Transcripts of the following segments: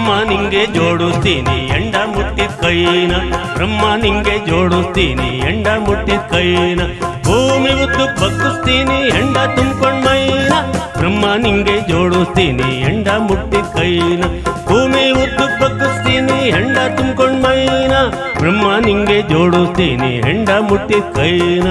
ಬ್ರಹ್ಮ ನಿಂಗೆ ಜೋಡಿಸ್ತೀನಿ ಎಂಡ ಮುಟ್ಟಿದ ಕೈನ ಬ್ರಹ್ಮ ನಿಂಗೆ ಜೋಡಿಸ್ತೀನಿ ಎಂಡ ಮುಟ್ಟಿದ ಕೈನ ಭೂಮಿ ಉದ್ದು ಬಗ್ಗಿಸ್ತೀನಿ ಎಂಡ ತುಂಬ್ಕೊಂಡ್ ಮೈನ ಬ್ರಹ್ಮ ನಿಂಗೆ ಜೋಡಿಸ್ತೀನಿ ಎಂಡ ಮುಟ್ಟಿದ ಕೈನ ಭೂಮಿ ಉದ್ದು ಬಗ್ಗಿಸ್ತೀನಿ ಎಂಡ ತುಂಬ್ಕೊಂಡ್ ಮೈನ ಬ್ರಹ್ಮ ನಿಂಗೆ ಜೋಡಿಸ್ತೀನಿ ಎಂಡ ಮುಟ್ಟಿದ ಕೈನ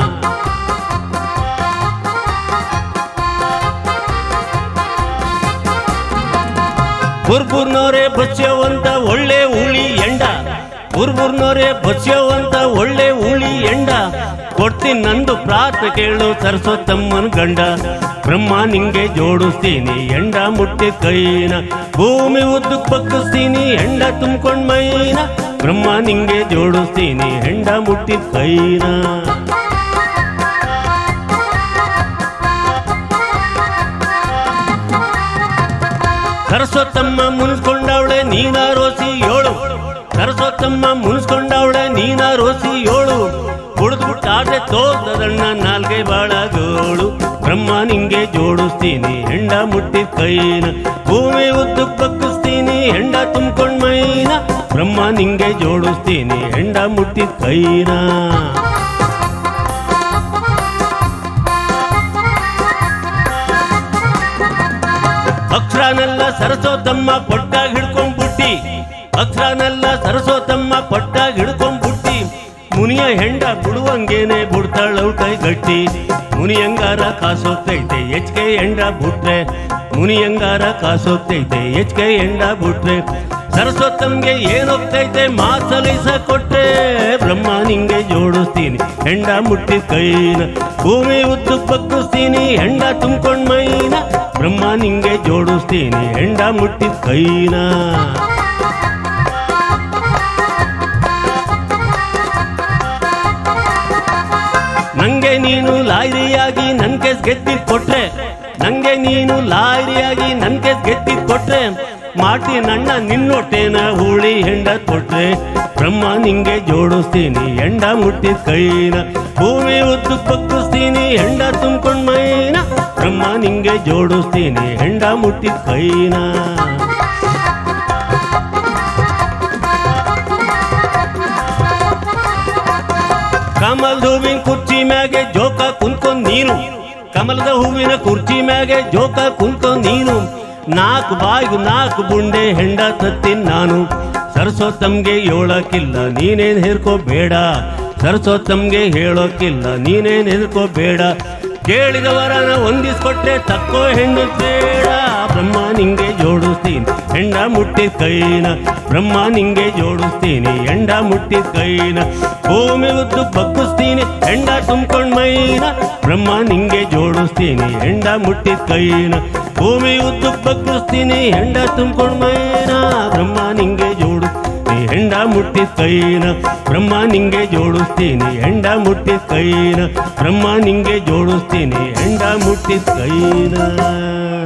ಬುರ್ಬುರ್ನೋರೆ ಬಚ್ಚವಂತ ಒಳ್ಳೆ ಉಳಿ ಎಂಡ ಬುರ್ಬುರ್ನೋರೆ ಬಚ್ಚವಂತ ಒಳ್ಳೆ ಉಳಿ ಎಂಡ ಕೊಡ್ತೀನಿ ನಂದು ಪ್ರಾರ್ಥ ಕೇಳು ಸರಸೋ ತಮ್ಮನ ಗಂಡ ಬ್ರಹ್ಮ ನಿಂಗೆ ಜೋಡಿಸ್ತೀನಿ ಎಂಡ ಮುಟ್ಟಿ ಕೈನ ಭೂಮಿ ಉದ್ದು ಬಗ್ಗಿಸ್ತೀನಿ ಎಂಡ ತುಂಬ್ಕೊಂಡ್ ಮೈನ ಬ್ರಹ್ಮ ನಿಂಗೆ ಜೋಡಿಸ್ತೀನಿ ಎಂಡ ಮುಟ್ಟಿ ಕೈನ ಸರಸ್ವತಮ್ಮ ಮುನ್ಸ್ಕೊಂಡವಳೆ ನೀನ ರೋಸಿ ಏಳು ಸರಸ್ವತಮ್ಮ ಮುನ್ಸ್ಕೊಂಡವಳೆ ನೀನ ರೋಸಿ ಏಳು ಕುಡಿದ್ಬಿಟ್ಟಾದ್ರೆ ತೋದಣ್ಣ ನಾಲ್ಗೆ ಬಾಳ ಗೋಳು ಬ್ರಹ್ಮ ನಿಂಗೆ ಜೋಡಿಸ್ತೀನಿ ಹೆಂಡ ಮುಟ್ಟಿದ ಕೈನ ಭೂಮಿ ಉದ್ದು ಬಗ್ಗಿಸ್ತೀನಿ ಹೆಂಡ ತುಂಬ್ಕೊಂಡ್ ಮೈನ ಬ್ರಹ್ಮ ನಿಂಗೆ ಜೋಡಿಸ್ತೀನಿ ಹೆಂಡ ಮುಟ್ಟಿದ ಕೈನ ಅಕ್ಷರನೆಲ್ಲ ಸರಸೋತಮ್ಮ ಪೊಟ್ಟಾಗ ಹಿಡ್ಕೊಂಡ್ಬುಟ್ಟಿ ಅಕ್ಷರನೆಲ್ಲ ಸರಸೋತಮ್ಮ ಪೊಟ್ಟಾಗ ಹಿಡ್ಕೊಂಡ್ಬುಟ್ಟಿ ಮುನಿಯ ಹೆಂಡ ಬಿಡುವಂಗೇನೆ ಬಿಡ್ತಾಳೌಟೈ ಗಟ್ಟಿ ಮುನಿಯಂಗಾರ ಕಾಸೋಗ್ತೈತೆ ಎಚ್ಕೆ ಹೆಂಡ ಬಿಟ್ರೆ ಮುನಿಯಂಗಾರ ಕಾಸೋಗ್ತೈತೆ ಎಚ್ಕೆ ಹೆಂಡ ಬಿಟ್ರೆ ಸರಸ್ವತಮ್ಗೆ ಏನೋಗ್ತೈತೆ ಮಾಸಲಿಸ ಕೊಟ್ರೆ ಬ್ರಹ್ಮ ನಿಂಗೆ ಜೋಡಿಸ್ತೀನಿ ಹೆಂಡ ಮುಟ್ಟಿದ ಕೈನ ಭೂಮಿ ಉದ್ದು ಬಗ್ಗಿಸ್ತೀನಿ ಹೆಂಡ ತುಂಬ್ಕೊಂಡ್ ಮೈನ ಬ್ರಹ್ಮ ನಿಂಗೆ ಜೋಡಿಸ್ತೀನಿ ಹೆಂಡ ಮುಟ್ಟಿದ ಕೈನ ನಂಗೆ ನೀನು ಲಾಯರಿಯಾಗಿ ನನ್ ಕೇಸ್ ಗೆದ್ದಿದ್ ಕೊಟ್ರೆ ನಂಗೆ ನೀನು ಲಾಯರಿಯಾಗಿ ನನ್ ಕೇಸ್ ಗೆದ್ದಿದ್ ಕೊಟ್ರೆ ಮಾಟಿ ನನ್ನ ನಿನ್ನೊಟ್ಟೇನ ಹುಳಿ ಹೆಂಡ ಕೊಟ್ರೆ ಬ್ರಹ್ಮ ನಿಂಗೆ ಜೋಡಿಸ್ತೀನಿ ಎಂಡ ಮುಟ್ಟಿದ ಕೈನ ಭೂಮಿ ಉದ್ದು ಬಗ್ಗಿಸ್ತೀನಿ ಹೆಂಡ ತುಂಬ್ಕೊಂಡ್ ಮೈನ ಬ್ರಹ್ಮ ನಿಂಗೆ ಜೋಡಿಸ್ತೀನಿ ಹೆಂಡ ಮುಟ್ಟಿದ ಕೈನ ಕಮಲದ ಹೂವಿನ ಕುರ್ಚಿ ಮ್ಯಾಗೆ ಜೋಕ ಕುಂತ್ಕೊಂಡ್ ನೀನು ಕಮಲದ ಹೂವಿನ ಕುರ್ಚಿ ಮ್ಯಾಗೆ ಜೋಕ ಕುಂತ್ಕೊಂಡ್ ನೀನು ನಾಲ್ಕು ಬಾಯಿಗೂ ನಾಲ್ಕು ಬುಂಡೆ ಹೆಂಡ ತತ್ತೀನಿ ನಾನು ಸರಸ್ವತಮ್ಗೆ ಹೇಳೋಕಿಲ್ಲ ನೀನೇನ್ ಹೇರ್ಕೋಬೇಡ ಸರಸ್ವತಮ್ಗೆ ಹೇಳೋಕಿಲ್ಲ ನೀನೇನ್ ಹೆದರ್ಕೋಬೇಡ ಕೇಳಿದವರನ ಹೊಂದಿಸ್ಕೊಟ್ಟೆ ತಕ್ಕೋ ಹೆಣ್ಣು ಬೇಡ ಬ್ರಹ್ಮ ನಿಂಗೆ ಜೋಡಿಸ್ತೀನಿ ಹೆಂಡ ಮುಟ್ಟಿದ ಕೈನ ಬ್ರಹ್ಮ ನಿಂಗೆ ಜೋಡಿಸ್ತೀನಿ ಹೆಂಡ ಮುಟ್ಟಿದ ಕೈನ ಭೂಮಿ ಉದ್ದು ಬಗ್ಗಿಸ್ತೀನಿ ಹೆಂಡ ತುಂಬ್ಕೊಂಡ್ ಮೈನ ಬ್ರಹ್ಮ ನಿಂಗೆ ಜೋಡಿಸ್ತೀನಿ ಹೆಂಡ ಮುಟ್ಟಿದ ಕೈನ ಭೂಮಿ ಉದ್ದು ಬಗ್ಗಿಸ್ತೀನಿ ಹೆಂಡ ತುಂಬ್ಕೊಂಡ್ ಮೈನ ಬ್ರಹ್ಮ ನಿಂಗೆ ಜೋಡು ಹೆಂಡ ಮುಟ್ಟಿದ ಕೈನ ಬ್ರಹ್ಮ ನಿಂಗೆ ಜೋಡಿಸ್ತೀನಿ ಹೆಂಡ ಮುಟ್ಟಿದ ಕೈನ ಬ್ರಹ್ಮ ನಿಂಗೆ ಜೋಡಿಸ್ತೀನಿ ಹೆಂಡ ಮುಟ್ಟಿದ ಕೈನ